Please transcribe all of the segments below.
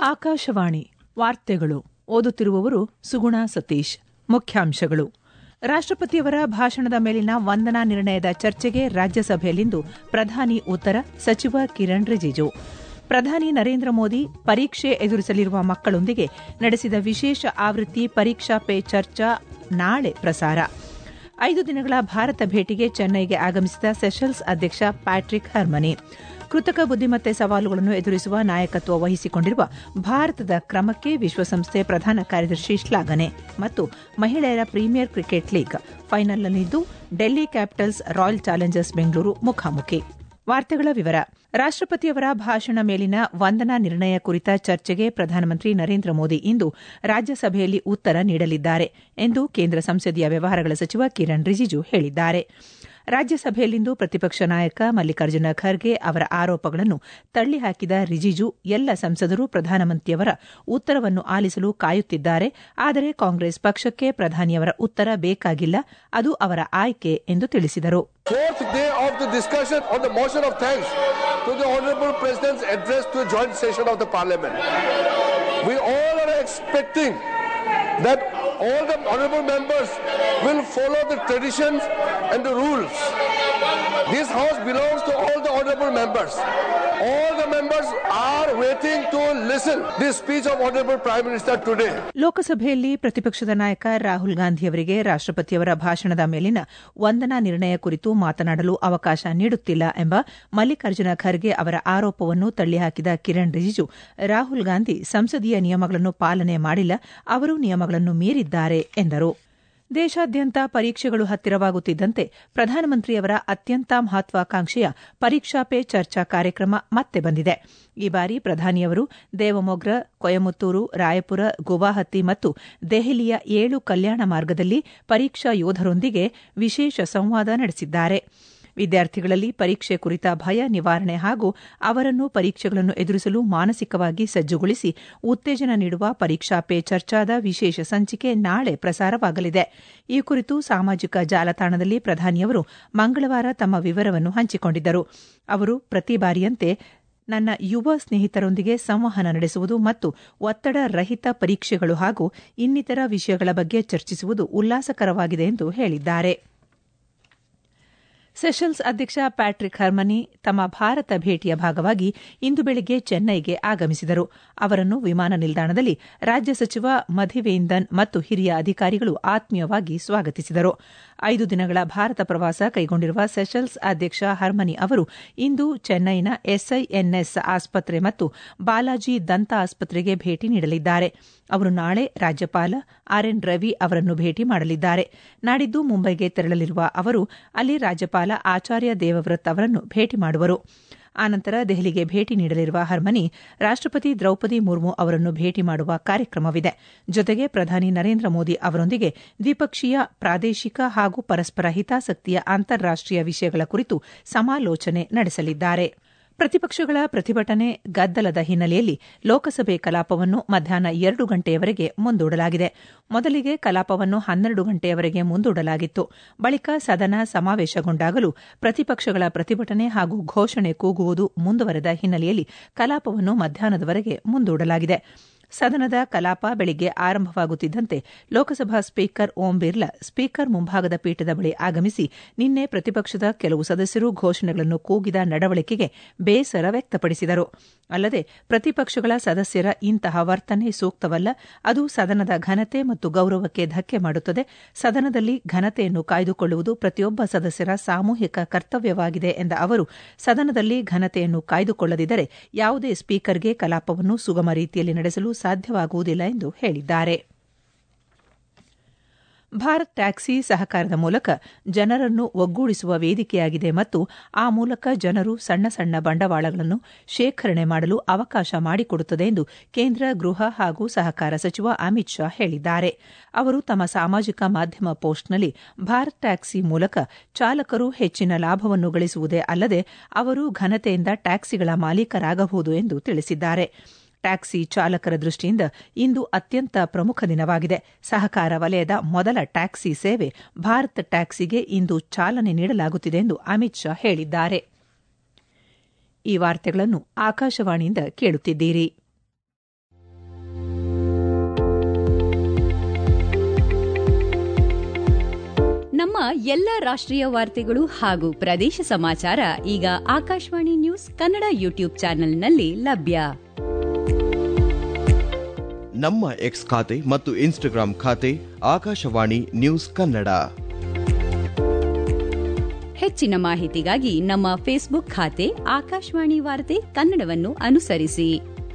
ಆಕಾಶವಾಣಿ ವಾರ್ತೆಗಳು ಓದುತ್ತಿರುವವರು ಸುಗುಣ ಸತೀಶ್ ಮುಖ್ಯಾಂಶಗಳು ರಾಷ್ಟಪತಿಯವರ ಭಾಷಣದ ಮೇಲಿನ ವಂದನಾ ನಿರ್ಣಯದ ಚರ್ಚೆಗೆ ರಾಜ್ಯಸಭೆಯಲ್ಲಿಂದು ಪ್ರಧಾನಿ ಉತ್ತರ ಸಚಿವ ಕಿರಣ್ ರಿಜಿಜು ಪ್ರಧಾನಿ ನರೇಂದ್ರ ಮೋದಿ ಪರೀಕ್ಷೆ ಎದುರಿಸಲಿರುವ ಮಕ್ಕಳೊಂದಿಗೆ ನಡೆಸಿದ ವಿಶೇಷ ಆವೃತ್ತಿ ಪರೀಕ್ಷಾ ಪೇ ಚರ್ಚಾ ನಾಳೆ ಪ್ರಸಾರ ಐದು ದಿನಗಳ ಭಾರತ ಭೇಟಿಗೆ ಚೆನ್ನೈಗೆ ಆಗಮಿಸಿದ ಸೆಷಲ್ಸ್ ಅಧ್ಯಕ್ಷ ಪ್ಯಾಟ್ರಿಕ್ ಹರ್ಮನಿ ಕೃತಕ ಬುದ್ದಿಮತ್ತೆ ಸವಾಲುಗಳನ್ನು ಎದುರಿಸುವ ನಾಯಕತ್ವ ವಹಿಸಿಕೊಂಡಿರುವ ಭಾರತದ ಕ್ರಮಕ್ಕೆ ವಿಶ್ವಸಂಸ್ಥೆ ಪ್ರಧಾನ ಕಾರ್ಯದರ್ಶಿ ಶ್ಲಾಘನೆ ಮತ್ತು ಮಹಿಳೆಯರ ಪ್ರೀಮಿಯರ್ ಕ್ರಿಕೆಟ್ ಲೀಗ್ ಫೈನಲ್ನಲ್ಲಿಂದು Delhi Capitals Royal Challengers Bengaluru ಮುಖಾಮುಖಿ ವಾರ್ತೆಗಳ ವಿವರ ರಾಷ್ಟಪತಿಯವರ ಭಾಷಣ ಮೇಲಿನ ವಂದನಾ ನಿರ್ಣಯ ಕುರಿತ ಚರ್ಚೆಗೆ ಪ್ರಧಾನಮಂತ್ರಿ ನರೇಂದ್ರ ಮೋದಿ ಇಂದು ರಾಜ್ಯಸಭೆಯಲ್ಲಿ ಉತ್ತರ ನೀಡಲಿದ್ದಾರೆ ಎಂದು ಕೇಂದ್ರ ಸಂಸದೀಯ ವ್ಯವಹಾರಗಳ ಸಚಿವ ಕಿರಣ್ ರಿಜಿಜು ಹೇಳಿದ್ದಾರೆ ರಾಜ್ಯಸಭೆಯಲ್ಲಿಂದು ಪ್ರತಿಪಕ್ಷ ನಾಯಕ ಮಲ್ಲಿಕಾರ್ಜುನ ಖರ್ಗೆ ಅವರ ಆರೋಪಗಳನ್ನು ತಳ್ಳಿಹಾಕಿದ ರಿಜಿಜು ಎಲ್ಲ ಸಂಸದರು ಪ್ರಧಾನಮಂತ್ರಿಯವರ ಉತ್ತರವನ್ನು ಆಲಿಸಲು ಕಾಯುತ್ತಿದ್ದಾರೆ ಆದರೆ ಕಾಂಗ್ರೆಸ್ ಪಕ್ಷಕ್ಕೆ ಪ್ರಧಾನಿಯವರ ಉತ್ತರ ಬೇಕಾಗಿಲ್ಲ ಅದು ಅವರ ಆಯ್ಕೆ ಎಂದು ತಿಳಿಸಿದರು Fourth day of the discussion on the motion of thanks to the Honorable President's address to a joint session of the Parliament. We all are expecting that all the honorable members will follow the traditions and the rules. This house belongs to all the honorable members. All the members are waiting to listen this speech of honorable Prime Minister today. ಲೋಕಸಭೆಯಲ್ಲಿ ಪ್ರತಿಪಕ್ಷದ ನಾಯಕ ರಾಹುಲ್ ಗಾಂಧಿಯವರಿಗೆ ರಾಷ್ಟಪತಿಯವರ ಭಾಷಣದ ಮೇಲಿನ ವಂದನಾ ನಿರ್ಣಯ ಕುರಿತು ಮಾತನಾಡಲು ಅವಕಾಶ ನೀಡುತ್ತಿಲ್ಲ ಎಂಬ ಮಲ್ಲಿಕಾರ್ಜುನ ಖರ್ಗೆ ಅವರ ಆರೋಪವನ್ನು ತಳ್ಳಿಹಾಕಿದ ಕಿರಣ್ ರಿಜಿಜು ರಾಹುಲ್ ಗಾಂಧಿ ಸಂಸದೀಯ ನಿಯಮಗಳನ್ನು ಪಾಲನೆ ಮಾಡಿಲ್ಲ ಅವರು ನಿಯಮಗಳನ್ನು ಮೀರಿದ್ದಾರೆ ಎಂದರು ದೇಶಾದ್ಯಂತ ಪರೀಕ್ಷೆಗಳು ಹತ್ತಿರವಾಗುತ್ತಿದ್ದಂತೆ ಪ್ರಧಾನಮಂತ್ರಿಯವರ ಅತ್ಯಂತ ಮಹತ್ವಾಕಾಂಕ್ಷೆಯ ಪರೀಕ್ಷಾ ಪೇ ಚರ್ಚಾ ಕಾರ್ಯಕ್ರಮ ಮತ್ತೆ ಬಂದಿದೆ ಈ ಬಾರಿ ಪ್ರಧಾನಿಯವರು ದೇವಮೊಗ್ರ ಕೊಯಮತ್ತೂರು ರಾಯಪುರ ಗುವಾಹತಿ ಮತ್ತು ದೆಹಲಿಯ ಏಳು ಕಲ್ಯಾಣ ಮಾರ್ಗದಲ್ಲಿ ಪರೀಕ್ಷಾ ಯೋಧರೊಂದಿಗೆ ವಿಶೇಷ ಸಂವಾದ ನಡೆಸಿದ್ದಾರೆ ವಿದ್ಯಾರ್ಥಿಗಳಲ್ಲಿ ಪರೀಕ್ಷೆ ಕುರಿತ ಭಯ ನಿವಾರಣೆ ಹಾಗೂ ಅವರನ್ನು ಪರೀಕ್ಷೆಗಳನ್ನು ಎದುರಿಸಲು ಮಾನಸಿಕವಾಗಿ ಸಜ್ಜುಗೊಳಿಸಿ ಉತ್ತೇಜನ ನೀಡುವ ಪರೀಕ್ಷಾ ಪೇ ಚರ್ಚಾದ ವಿಶೇಷ ಸಂಚಿಕೆ ನಾಳೆ ಪ್ರಸಾರವಾಗಲಿದೆ ಈ ಕುರಿತು ಸಾಮಾಜಿಕ ಜಾಲತಾಣದಲ್ಲಿ ಪ್ರಧಾನಿಯವರು ಮಂಗಳವಾರ ತಮ್ಮ ವಿವರವನ್ನು ಹಂಚಿಕೊಂಡಿದ್ದರು ಅವರು ಪ್ರತಿ ಬಾರಿಯಂತೆ ನನ್ನ ಯುವ ಸ್ನೇಹಿತರೊಂದಿಗೆ ಸಂವಹನ ನಡೆಸುವುದು ಮತ್ತು ಒತ್ತಡ ರಹಿತ ಪರೀಕ್ಷೆಗಳು ಹಾಗೂ ಇನ್ನಿತರ ವಿಷಯಗಳ ಬಗ್ಗೆ ಚರ್ಚಿಸುವುದು ಉಲ್ಲಾಸಕರವಾಗಿದೆ ಎಂದು ಹೇಳಿದ್ದಾರೆ ಸೆಷಲ್ಸ್ ಅಧ್ಯಕ್ಷ ಪ್ಯಾಟ್ರಿಕ್ ಹರ್ಮನಿ ತಮ್ಮ ಭಾರತ ಭೇಟಿಯ ಭಾಗವಾಗಿ ಇಂದು ಬೆಳಗ್ಗೆ ಚೆನ್ನೈಗೆ ಆಗಮಿಸಿದರು ಅವರನ್ನು ವಿಮಾನ ನಿಲ್ದಾಣದಲ್ಲಿ ರಾಜ್ಯ ಸಚಿವ ಮಧಿವೇಂದನ್ ಮತ್ತು ಹಿರಿಯ ಅಧಿಕಾರಿಗಳು ಆತ್ಮೀಯವಾಗಿ ಸ್ವಾಗತಿಸಿದರು ಐದು ದಿನಗಳ ಭಾರತ ಪ್ರವಾಸ ಕೈಗೊಂಡಿರುವ ಸೆಷಲ್ಸ್ ಅಧ್ಯಕ್ಷ ಹರ್ಮನಿ ಅವರು ಇಂದು ಚೆನ್ನೈನ ಎಸ್ಐಎನ್ಎಸ್ ಆಸ್ಪತ್ರೆ ಮತ್ತು ಬಾಲಾಜಿ ದಂತ ಆಸ್ಪತ್ರೆಗೆ ಭೇಟಿ ನೀಡಲಿದ್ದಾರೆ ಅವರು ನಾಳೆ ರಾಜ್ಯಪಾಲ ಆರ್ಎನ್ ರವಿ ಅವರನ್ನು ಭೇಟಿ ಮಾಡಲಿದ್ದಾರೆ ನಾಡಿದ್ದು ಮುಂಬೈಗೆ ತೆರಳಲಿರುವ ಅವರು ಅಲ್ಲಿ ರಾಜ್ಯಪಾಲ ಆಚಾರ್ಯ ದೇವವ್ರತ್ ಅವರನ್ನು ಭೇಟಿ ಮಾಡುವರು ಆನಂತರ ದೆಹಲಿಗೆ ಭೇಟಿ ನೀಡಲಿರುವ ಹರ್ಮನಿ ರಾಷ್ಟಪತಿ ದ್ರೌಪದಿ ಮುರ್ಮು ಅವರನ್ನು ಭೇಟಿ ಮಾಡುವ ಕಾರ್ಯಕ್ರಮವಿದೆ ಜೊತೆಗೆ ಪ್ರಧಾನಿ ನರೇಂದ್ರ ಮೋದಿ ಅವರೊಂದಿಗೆ ದ್ವಿಪಕ್ಷೀಯ ಪ್ರಾದೇಶಿಕ ಹಾಗೂ ಪರಸ್ಪರ ಹಿತಾಸಕ್ತಿಯ ಅಂತಾರಾಷ್ಟೀಯ ವಿಷಯಗಳ ಕುರಿತು ಸಮಾಲೋಚನೆ ನಡೆಸಲಿದ್ದಾರೆ ಪ್ರತಿಪಕ್ಷಗಳ ಪ್ರತಿಭಟನೆ ಗದ್ದಲದ ಹಿನ್ನೆಲೆಯಲ್ಲಿ ಲೋಕಸಭೆ ಕಲಾಪವನ್ನು ಮಧ್ಯಾಹ್ನ ಎರಡು ಗಂಟೆಯವರೆಗೆ ಮುಂದೂಡಲಾಗಿದೆ ಮೊದಲಿಗೆ ಕಲಾಪವನ್ನು ಹನ್ನೆರಡು ಗಂಟೆಯವರೆಗೆ ಮುಂದೂಡಲಾಗಿತ್ತು ಬಳಿಕ ಸದನ ಸಮಾವೇಶಗೊಂಡಾಗಲೂ ಪ್ರತಿಪಕ್ಷಗಳ ಪ್ರತಿಭಟನೆ ಹಾಗೂ ಘೋಷಣೆ ಕೂಗುವುದು ಮುಂದುವರೆದ ಹಿನ್ನೆಲೆಯಲ್ಲಿ ಕಲಾಪವನ್ನು ಮಧ್ಯಾಹ್ನದವರೆಗೆ ಮುಂದೂಡಲಾಗಿದೆ ಸದನದ ಕಲಾಪ ಬೆಳಿಗ್ಗೆ ಆರಂಭವಾಗುತ್ತಿದ್ದಂತೆ ಲೋಕಸಭಾ ಸ್ಪೀಕರ್ ಓಂ ಬಿರ್ಲಾ ಸ್ಪೀಕರ್ ಮುಂಭಾಗದ ಪೀಠದ ಬಳಿ ಆಗಮಿಸಿ ನಿನ್ನೆ ಪ್ರತಿಪಕ್ಷದ ಕೆಲವು ಸದಸ್ಯರು ಘೋಷಣೆಗಳನ್ನು ಕೂಗಿದ ನಡವಳಿಕೆಗೆ ಬೇಸರ ವ್ಯಕ್ತಪಡಿಸಿದರು ಅಲ್ಲದೆ ಪ್ರತಿಪಕ್ಷಗಳ ಸದಸ್ಯರ ಇಂತಹ ವರ್ತನೆ ಸೂಕ್ತವಲ್ಲ ಅದು ಸದನದ ಘನತೆ ಮತ್ತು ಗೌರವಕ್ಕೆ ಧಕ್ಕೆ ಮಾಡುತ್ತದೆ ಸದನದಲ್ಲಿ ಘನತೆಯನ್ನು ಕಾಯ್ದುಕೊಳ್ಳುವುದು ಪ್ರತಿಯೊಬ್ಬ ಸದಸ್ಯರ ಸಾಮೂಹಿಕ ಕರ್ತವ್ಯವಾಗಿದೆ ಎಂದ ಅವರು ಸದನದಲ್ಲಿ ಘನತೆಯನ್ನು ಕಾಯ್ದುಕೊಳ್ಳದಿದ್ದರೆ ಯಾವುದೇ ಸ್ಪೀಕರ್ಗೆ ಕಲಾಪವನ್ನು ಸುಗಮ ರೀತಿಯಲ್ಲಿ ನಡೆಸಲು ಸಾಧ್ಯವಾಗುವುದಿಲ್ಲ ಎಂದು ಹೇಳಿದ್ದಾರೆ ಭಾರತ್ ಟ್ಯಾಕ್ಸಿ ಸಹಕಾರದ ಮೂಲಕ ಜನರನ್ನು ಒಗ್ಗೂಡಿಸುವ ವೇದಿಕೆಯಾಗಿದೆ ಮತ್ತು ಆ ಮೂಲಕ ಜನರು ಸಣ್ಣ ಸಣ್ಣ ಬಂಡವಾಳಗಳನ್ನು ಶೇಖರಣೆ ಮಾಡಲು ಅವಕಾಶ ಮಾಡಿಕೊಡುತ್ತದೆ ಎಂದು ಕೇಂದ್ರ ಗೃಹ ಹಾಗೂ ಸಹಕಾರ ಸಚಿವ ಅಮಿತ್ ಶಾ ಹೇಳಿದ್ದಾರೆ ಅವರು ತಮ್ಮ ಸಾಮಾಜಿಕ ಮಾಧ್ಯಮ ಪೋಸ್ಟ್ನಲ್ಲಿ ಭಾರತ್ ಟ್ಯಾಕ್ಸಿ ಮೂಲಕ ಚಾಲಕರು ಹೆಚ್ಚಿನ ಲಾಭವನ್ನು ಗಳಿಸುವುದೇ ಅಲ್ಲದೆ ಅವರು ಘನತೆಯಿಂದ ಟ್ಯಾಕ್ಸಿಗಳ ಮಾಲೀಕರಾಗಬಹುದು ಎಂದು ತಿಳಿಸಿದ್ದಾರೆ ಟ್ಯಾಕ್ಸಿ ಚಾಲಕರ ದೃಷ್ಟಿಯಿಂದ ಇಂದು ಅತ್ಯಂತ ಪ್ರಮುಖ ದಿನವಾಗಿದೆ ಸಹಕಾರ ವಲಯದ ಮೊದಲ ಟ್ಯಾಕ್ಸಿ ಸೇವೆ ಭಾರತ್ ಟ್ಯಾಕ್ಸಿಗೆ ಇಂದು ಚಾಲನೆ ನೀಡಲಾಗುತ್ತಿದೆ ಎಂದು ಅಮಿತ್ ಶಾ ಹೇಳಿದ್ದಾರೆ ಈ ವಾರ್ತೆಗಳನ್ನು ಆಕಾಶವಾಣಿಯಿಂದ ಕೇಳುತ್ತಿದ್ದೀರಿ ಎಲ್ಲ ರಾಷ್ಟ್ರೀಯ ವಾರ್ತೆಗಳು ಹಾಗೂ ಪ್ರದೇಶ ಸಮಾಚಾರ ಈಗ ಆಕಾಶವಾಣಿ ನ್ಯೂಸ್ ಕನ್ನಡ ಯೂಟ್ಯೂಬ್ ಚಾನೆಲ್ನಲ್ಲಿ ಲಭ್ಯ ನಮ್ಮ ಎಕ್ಸ್ ಖಾತೆ ಮತ್ತು ಇನ್ಸ್ಟಾಗ್ರಾಂ ಖಾತೆ ಆಕಾಶವಾಣಿ ನ್ಯೂಸ್ ಕನ್ನಡ ಹೆಚ್ಚಿನ ಮಾಹಿತಿಗಾಗಿ ನಮ್ಮ ಫೇಸ್ಬುಕ್ ಖಾತೆ ಆಕಾಶವಾಣಿ ವಾರ್ತೆ ಕನ್ನಡವನ್ನು ಅನುಸರಿಸಿ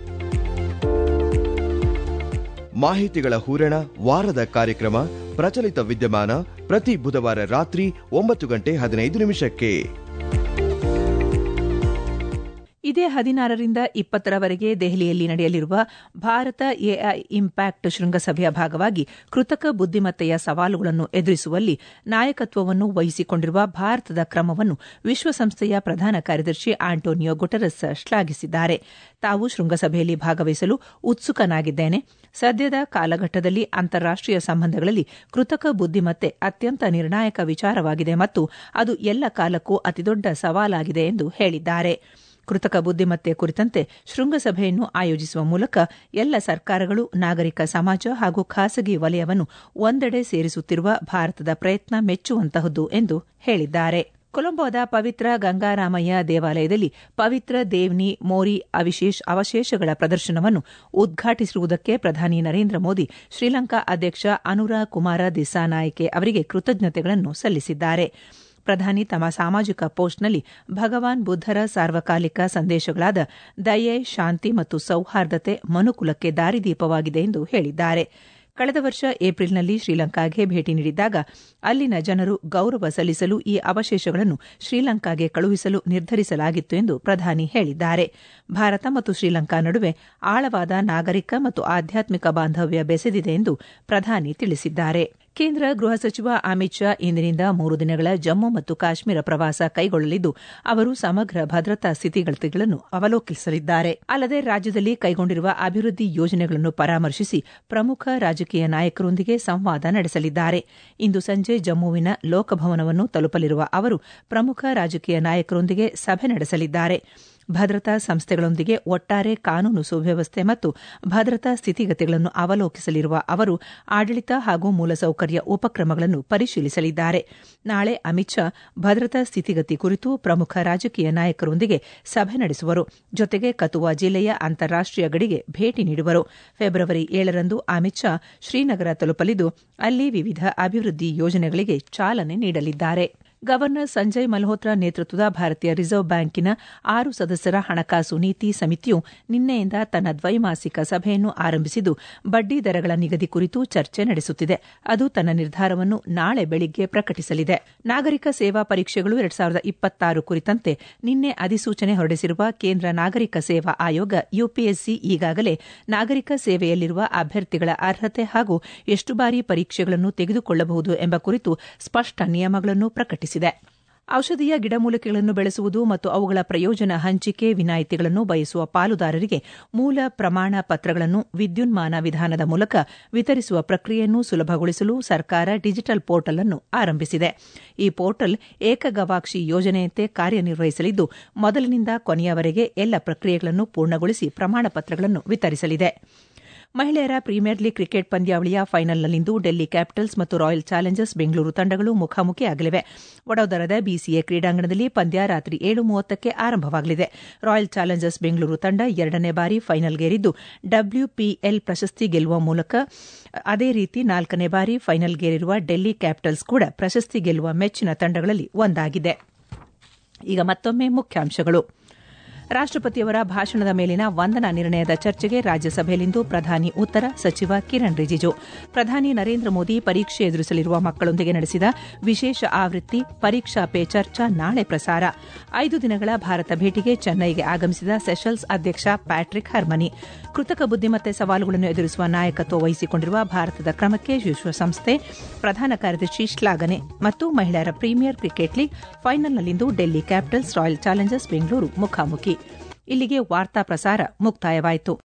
ಮಾಹಿತಿಗಳ ಹೂರಣ ವಾರದ ಕಾರ್ಯಕ್ರಮ ಪ್ರಚಲಿತ ವಿದ್ಯಮಾನ ಪ್ರತಿ ಬುಧವಾರ ರಾತ್ರಿ ಒಂಬತ್ತು ಗಂಟೆ ಹದಿನೈದು ನಿಮಿಷಕ್ಕೆ ಇದೇ ಹದಿನಾರರಿಂದ ಇಪ್ಪತ್ತರವರೆಗೆ ದೆಹಲಿಯಲ್ಲಿ ನಡೆಯಲಿರುವ ಭಾರತ ಎಐ ಇಂಪ್ಯಾಕ್ಟ್ ಶೃಂಗಸಭೆಯ ಭಾಗವಾಗಿ ಕೃತಕ ಬುದ್ದಿಮತ್ತೆಯ ಸವಾಲುಗಳನ್ನು ಎದುರಿಸುವಲ್ಲಿ ನಾಯಕತ್ವವನ್ನು ವಹಿಸಿಕೊಂಡಿರುವ ಭಾರತದ ಕ್ರಮವನ್ನು ವಿಶ್ವಸಂಸ್ಥೆಯ ಪ್ರಧಾನ ಕಾರ್ಯದರ್ಶಿ ಆಂಟೋನಿಯೋ ಗುಟೆರಸ್ ಶ್ಲಾಘಿಸಿದ್ದಾರೆ ತಾವು ಶೃಂಗಸಭೆಯಲ್ಲಿ ಭಾಗವಹಿಸಲು ಉತ್ಸುಕನಾಗಿದ್ದೇನೆ ಸದ್ಯದ ಕಾಲಘಟ್ಟದಲ್ಲಿ ಅಂತಾರಾಷ್ಟೀಯ ಸಂಬಂಧಗಳಲ್ಲಿ ಕೃತಕ ಬುದ್ದಿಮತ್ತೆ ಅತ್ಯಂತ ನಿರ್ಣಾಯಕ ವಿಚಾರವಾಗಿದೆ ಮತ್ತು ಅದು ಎಲ್ಲ ಕಾಲಕ್ಕೂ ಅತಿದೊಡ್ಡ ಸವಾಲಾಗಿದೆ ಎಂದು ಹೇಳಿದ್ದಾರೆ ಕೃತಕ ಬುದ್ದಿಮತ್ತೆ ಕುರಿತಂತೆ ಶೃಂಗಸಭೆಯನ್ನು ಆಯೋಜಿಸುವ ಮೂಲಕ ಎಲ್ಲ ಸರ್ಕಾರಗಳು ನಾಗರಿಕ ಸಮಾಜ ಹಾಗೂ ಖಾಸಗಿ ವಲಯವನ್ನು ಒಂದೆಡೆ ಸೇರಿಸುತ್ತಿರುವ ಭಾರತದ ಪ್ರಯತ್ನ ಮೆಚ್ಚುವಂತಹದ್ದು ಎಂದು ಹೇಳಿದ್ದಾರೆ ಕೊಲಂಬೋದ ಪವಿತ್ರ ಗಂಗಾರಾಮಯ್ಯ ದೇವಾಲಯದಲ್ಲಿ ಪವಿತ್ರ ದೇವ್ನಿ ಮೋರಿ ಅವಿಶೇಷ ಅವಶೇಷಗಳ ಪ್ರದರ್ಶನವನ್ನು ಉದ್ಘಾಟಿಸಿರುವುದಕ್ಕೆ ಪ್ರಧಾನಿ ನರೇಂದ್ರ ಮೋದಿ ಶ್ರೀಲಂಕಾ ಅಧ್ಯಕ್ಷ ಅನುರಾ ಕುಮಾರ ದಿಸ್ಸಾನಾಯ್ಕೆ ಅವರಿಗೆ ಕೃತಜ್ಞತೆಗಳನ್ನು ಸಲ್ಲಿಸಿದ್ದಾರೆ ಪ್ರಧಾನಿ ತಮ್ಮ ಸಾಮಾಜಿಕ ಪೋಸ್ಟ್ನಲ್ಲಿ ಭಗವಾನ್ ಬುದ್ದರ ಸಾರ್ವಕಾಲಿಕ ಸಂದೇಶಗಳಾದ ದಯೆ ಶಾಂತಿ ಮತ್ತು ಸೌಹಾರ್ದತೆ ಮನುಕುಲಕ್ಕೆ ದಾರಿದೀಪವಾಗಿದೆ ಎಂದು ಹೇಳಿದ್ದಾರೆ ಕಳೆದ ವರ್ಷ ಏಪ್ರಿಲ್ನಲ್ಲಿ ಶ್ರೀಲಂಕಾಗೆ ಭೇಟಿ ನೀಡಿದ್ದಾಗ ಅಲ್ಲಿನ ಜನರು ಗೌರವ ಸಲ್ಲಿಸಲು ಈ ಅವಶೇಷಗಳನ್ನು ಶ್ರೀಲಂಕಾಗೆ ಕಳುಹಿಸಲು ನಿರ್ಧರಿಸಲಾಗಿತ್ತು ಎಂದು ಪ್ರಧಾನಿ ಹೇಳಿದ್ದಾರೆ ಭಾರತ ಮತ್ತು ಶ್ರೀಲಂಕಾ ನಡುವೆ ಆಳವಾದ ನಾಗರಿಕ ಮತ್ತು ಆಧ್ಯಾತ್ಮಿಕ ಬಾಂಧವ್ಯ ಬೆಸೆದಿದೆ ಎಂದು ಪ್ರಧಾನಿ ತಿಳಿಸಿದ್ದಾರೆ ಕೇಂದ್ರ ಗೃಹ ಸಚಿವ ಅಮಿತ್ ಶಾ ಇಂದಿನಿಂದ ಮೂರು ದಿನಗಳ ಜಮ್ಮು ಮತ್ತು ಕಾಶ್ಮೀರ ಪ್ರವಾಸ ಕೈಗೊಳ್ಳಲಿದ್ದು ಅವರು ಸಮಗ್ರ ಭದ್ರತಾ ಸ್ಥಿತಿಗತಿಗಳನ್ನು ಅವಲೋಕಿಸಲಿದ್ದಾರೆ ಅಲ್ಲದೆ ರಾಜ್ಯದಲ್ಲಿ ಕೈಗೊಂಡಿರುವ ಅಭಿವೃದ್ಧಿ ಯೋಜನೆಗಳನ್ನು ಪರಾಮರ್ಶಿಸಿ ಪ್ರಮುಖ ರಾಜಕೀಯ ನಾಯಕರೊಂದಿಗೆ ಸಂವಾದ ನಡೆಸಲಿದ್ದಾರೆ ಇಂದು ಸಂಜೆ ಜಮ್ಮುವಿನ ಲೋಕಭವನವನ್ನು ತಲುಪಲಿರುವ ಅವರು ಪ್ರಮುಖ ರಾಜಕೀಯ ನಾಯಕರೊಂದಿಗೆ ಸಭೆ ನಡೆಸಲಿದ್ದಾರೆ ಭದ್ರತಾ ಸಂಸ್ಥೆಗಳೊಂದಿಗೆ ಒಟ್ಟಾರೆ ಕಾನೂನು ಸುವ್ಯವಸ್ಥೆ ಮತ್ತು ಭದ್ರತಾ ಸ್ಥಿತಿಗತಿಗಳನ್ನು ಅವಲೋಕಿಸಲಿರುವ ಅವರು ಆಡಳಿತ ಹಾಗೂ ಮೂಲಸೌಕರ್ಯ ಉಪಕ್ರಮಗಳನ್ನು ಪರಿಶೀಲಿಸಲಿದ್ದಾರೆ ನಾಳೆ ಅಮಿತ್ ಶಾ ಭದ್ರತಾ ಸ್ಥಿತಿಗತಿ ಕುರಿತು ಪ್ರಮುಖ ರಾಜಕೀಯ ನಾಯಕರೊಂದಿಗೆ ಸಭೆ ನಡೆಸುವರು ಜೊತೆಗೆ ಕತುವಾ ಜಿಲ್ಲೆಯ ಅಂತಾರಾಷ್ಟೀಯ ಗಡಿಗೆ ಭೇಟಿ ನೀಡುವರು ಫೆಬ್ರವರಿ ಏಳರಂದು ಅಮಿತ್ ಶಾ ಶ್ರೀನಗರ ತಲುಪಲಿದ್ದು ಅಲ್ಲಿ ವಿವಿಧ ಅಭಿವೃದ್ಧಿ ಯೋಜನೆಗಳಿಗೆ ಚಾಲನೆ ನೀಡಲಿದ್ದಾರೆ ಗವರ್ನರ್ ಸಂಜಯ್ ಮಲ್ಹೋತ್ರಾ ನೇತೃತ್ವದ ಭಾರತೀಯ ರಿಸರ್ವ್ ಬ್ಯಾಂಕಿನ ಆರು ಸದಸ್ಯರ ಹಣಕಾಸು ನೀತಿ ಸಮಿತಿಯು ನಿನ್ನೆಯಿಂದ ತನ್ನ ದ್ವೈಮಾಸಿಕ ಸಭೆಯನ್ನು ಆರಂಭಿಸಿದ್ದು ಬಡ್ಡಿ ದರಗಳ ನಿಗದಿ ಕುರಿತು ಚರ್ಚೆ ನಡೆಸುತ್ತಿದೆ ಅದು ತನ್ನ ನಿರ್ಧಾರವನ್ನು ನಾಳೆ ಬೆಳಿಗ್ಗೆ ಪ್ರಕಟಿಸಲಿದೆ ನಾಗರಿಕ ಸೇವಾ ಪರೀಕ್ಷೆಗಳು ಎರಡ್ ಸಾವಿರದ ಇಪ್ಪತ್ತಾರು ಕುರಿತಂತೆ ನಿನ್ನೆ ಅಧಿಸೂಚನೆ ಹೊರಡಿಸಿರುವ ಕೇಂದ್ರ ನಾಗರಿಕ ಸೇವಾ ಆಯೋಗ ಯುಪಿಎಸ್ಸಿ ಈಗಾಗಲೇ ನಾಗರಿಕ ಸೇವೆಯಲ್ಲಿರುವ ಅಭ್ಯರ್ಥಿಗಳ ಅರ್ಹತೆ ಹಾಗೂ ಎಷ್ಟು ಬಾರಿ ಪರೀಕ್ಷೆಗಳನ್ನು ತೆಗೆದುಕೊಳ್ಳಬಹುದು ಎಂಬ ಕುರಿತು ಸ್ಪಷ್ಟ ನಿಯಮಗಳನ್ನು ಪ್ರಕಟಿಸಿದೆ ಔಷಧೀಯ ಗಿಡಮೂಲಿಕೆಗಳನ್ನು ಬೆಳೆಸುವುದು ಮತ್ತು ಅವುಗಳ ಪ್ರಯೋಜನ ಹಂಚಿಕೆ ವಿನಾಯಿತಿಗಳನ್ನು ಬಯಸುವ ಪಾಲುದಾರರಿಗೆ ಮೂಲ ಪ್ರಮಾಣ ಪತ್ರಗಳನ್ನು ವಿದ್ಯುನ್ಮಾನ ವಿಧಾನದ ಮೂಲಕ ವಿತರಿಸುವ ಪ್ರಕ್ರಿಯೆಯನ್ನು ಸುಲಭಗೊಳಿಸಲು ಸರ್ಕಾರ ಡಿಜಿಟಲ್ ಪೋರ್ಟಲ್ ಅನ್ನು ಆರಂಭಿಸಿದೆ ಈ ಪೋರ್ಟಲ್ ಏಕಗವಾಕ್ಷಿ ಯೋಜನೆಯಂತೆ ಕಾರ್ಯನಿರ್ವಹಿಸಲಿದ್ದು ಮೊದಲಿನಿಂದ ಕೊನೆಯವರೆಗೆ ಎಲ್ಲ ಪ್ರಕ್ರಿಯೆಗಳನ್ನು ಪೂರ್ಣಗೊಳಿಸಿ ಪ್ರಮಾಣ ಪತ್ರಗಳನ್ನು ವಿತರಿಸಲಿದೆ ಮಹಿಳೆಯರ ಪ್ರೀಮಿಯರ್ ಲೀಗ್ ಕ್ರಿಕೆಟ್ ಪಂದ್ಯಾವಳಿಯ ಫೈನಲ್ನಲ್ಲಿಂದು ಡೆಲ್ಲಿ ಕ್ಯಾಪಿಟಲ್ಸ್ ಮತ್ತು ರಾಯಲ್ ಚಾಲೆಂಜರ್ಸ್ ಬೆಂಗಳೂರು ತಂಡಗಳು ಮುಖಾಮುಖಿಯಾಗಲಿವೆ ವಡೋದರದ ಬಿಸಿಎ ಕ್ರೀಡಾಂಗಣದಲ್ಲಿ ಪಂದ್ಯ ರಾತ್ರಿ ಏಳು ಮೂವತ್ತಕ್ಕೆ ಆರಂಭವಾಗಲಿದೆ ರಾಯಲ್ ಚಾಲೆಂಜರ್ಸ್ ಬೆಂಗಳೂರು ತಂಡ ಎರಡನೇ ಬಾರಿ ಫೈನಲ್ಗೇರಿದ್ದು ಡಬ್ಲ್ಯೂಪಿಎಲ್ ಪ್ರಶಸ್ತಿ ಗೆಲ್ಲುವ ಮೂಲಕ ಅದೇ ರೀತಿ ನಾಲ್ಕನೇ ಬಾರಿ ಫೈನಲ್ಗೇರಿರುವ ಡೆಲ್ಲಿ ಕ್ಯಾಪಿಟಲ್ಸ್ ಕೂಡ ಪ್ರಶಸ್ತಿ ಗೆಲ್ಲುವ ಮೆಚ್ಚಿನ ತಂಡಗಳಲ್ಲಿ ಒಂದಾಗಿದೆ ಈಗ ಮತ್ತೊಮ್ಮೆ ಮುಖ್ಯಾಂಶಗಳು ರಾಷ್ಟಪತಿಯವರ ಭಾಷಣದ ಮೇಲಿನ ವಂದನಾ ನಿರ್ಣಯದ ಚರ್ಚೆಗೆ ರಾಜ್ಯಸಭೆಯಲ್ಲಿಂದು ಪ್ರಧಾನಿ ಉತ್ತರ ಸಚಿವ ಕಿರಣ್ ರಿಜಿಜು ಪ್ರಧಾನಿ ನರೇಂದ್ರ ಮೋದಿ ಪರೀಕ್ಷೆ ಎದುರಿಸಲಿರುವ ಮಕ್ಕಳೊಂದಿಗೆ ನಡೆಸಿದ ವಿಶೇಷ ಆವೃತ್ತಿ ಪರೀಕ್ಷಾ ಪೇ ಚರ್ಚಾ ನಾಳೆ ಪ್ರಸಾರ ಐದು ದಿನಗಳ ಭಾರತ ಭೇಟಿಗೆ ಚೆನ್ನೈಗೆ ಆಗಮಿಸಿದ ಸೆಷಲ್ಸ್ ಅಧ್ಯಕ್ಷ ಪ್ಯಾಟ್ರಿಕ್ ಹರ್ಮನಿ ಕೃತಕ ಬುದ್ದಿಮತ್ತೆ ಸವಾಲುಗಳನ್ನು ಎದುರಿಸುವ ನಾಯಕತ್ವ ವಹಿಸಿಕೊಂಡಿರುವ ಭಾರತದ ಕ್ರಮಕ್ಕೆ ವಿಶ್ವಸಂಸ್ಥೆ ಪ್ರಧಾನ ಕಾರ್ಯದರ್ಶಿ ಶ್ಲಾಘನೆ ಮತ್ತು ಮಹಿಳೆಯರ ಪ್ರೀಮಿಯರ್ ಕ್ರಿಕೆಟ್ ಲೀಗ್ ಫೈನಲ್ನಲ್ಲಿಂದು Delhi Capitals Royal Challengers Bengaluru ಮುಖಾಮುಖಿ ಇಲ್ಲಿಗೆ ವಾರ್ತಾ ಪ್ರಸಾರ ಮುಕ್ತಾಯವಾಯಿತು